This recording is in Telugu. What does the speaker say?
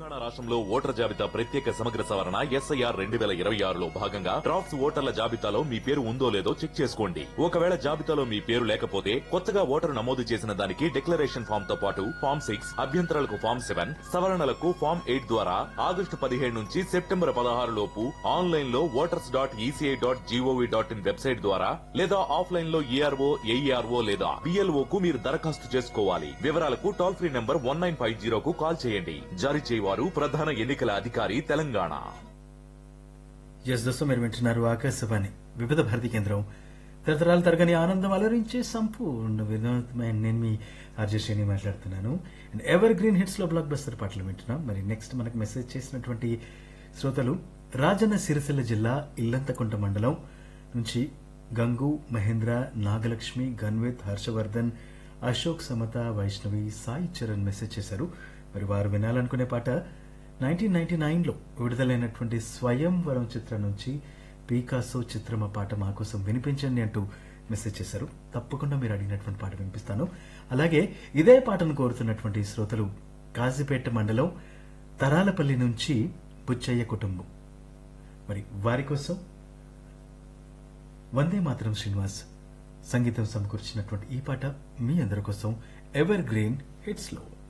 తెలంగాణ రాష్ట్రంలో ఓటర్ జాబితా ప్రత్యేక సమగ్ర సవరణ ఎస్ఐఆర్ రెండు వేల ఇరవై ఆరులో భాగంగా డ్రాఫ్ట్స్ ఓటర్ల జాబితాలో మీ పేరు ఉందో లేదో చెక్ చేసుకోండి ఒకవేళ జాబితాలో మీ పేరు లేకపోతే కొత్తగా ఓటరు నమోదు చేసిన దానికి డిక్లరేషన్ ఫామ్ తో పాటు ఫామ్ సిక్స్ అభ్యంతరాలకు ఫామ్ సెవెన్ సవరణలకు ఫామ్ ఎయిట్ ద్వారా ఆగస్టు పదిహేడు నుంచి సెప్టెంబర్ పదహారు లోపు ఆన్లైన్ లో voters dot ECI dot G O V dot in website ద్వారా లేదా ఆఫ్లైన్ లో ఈఆర్ఓ ఏఈఆర్ఓ లేదా బిఎల్ఓ కు మీరు దరఖాస్తు చేసుకోవాలి వివరాలకు toll free number one nine five జీరోకు కాల్ చేయండి జారీ చేయవారు ప్రధాన ఎన్నికల అధికారి తెలంగాణ ఎస్ దోస్తో మీరు వింటున్నారు ఆకాశవాణి వివిధ భారతి కేంద్రం తరతరాలు తరగని ఆనందం అలరించే సంపూర్ణ వినోదమైన నేను మీ ఆర్జే శ్రేణి మాట్లాడుతున్నాను అండ్ ఎవర్ గ్రీన్ హిట్స్ లో బ్లాక్ బస్టర్ పాటలు వింటున్నాం మరి నెక్స్ట్ మనకు మెసేజ్ చేసినటువంటి శ్రోతలు రాజన్న సిరిసిల్ల జిల్లా ఇల్లంతకుంట మండలం నుంచి గంగు మహేంద్ర నాగలక్ష్మి గన్విత్ హర్షవర్ధన్ అశోక్ సమత వైష్ణవి సాయి చరణ్ మెసేజ్ చేశారు మరి వారు వినాలనుకునే పాట నైన్టీన్ నైన్టీ నైన్లో విడుదలైనటువంటి స్వయంవరం చిత్రం నుంచి పీకాసో చిత్రమ పాట మా కోసం వినిపించండి అంటూ మెసేజ్ చేశారు తప్పకుండా మీరు అడిగినటువంటి పాట వినిపిస్తాను అలాగే ఇదే పాటను కోరుతున్నటువంటి శ్రోతలు కాజీపేట మండలం తరాలపల్లి నుంచి బుచ్చయ్య కుటుంబం మరి వారి కోసం వందే మాత్రం శ్రీనివాస్ సంగీతం సమకూర్చినటువంటి ఈ పాట మీ అందరి కోసం ఎవర్ గ్రీన్ హిట్స్ లో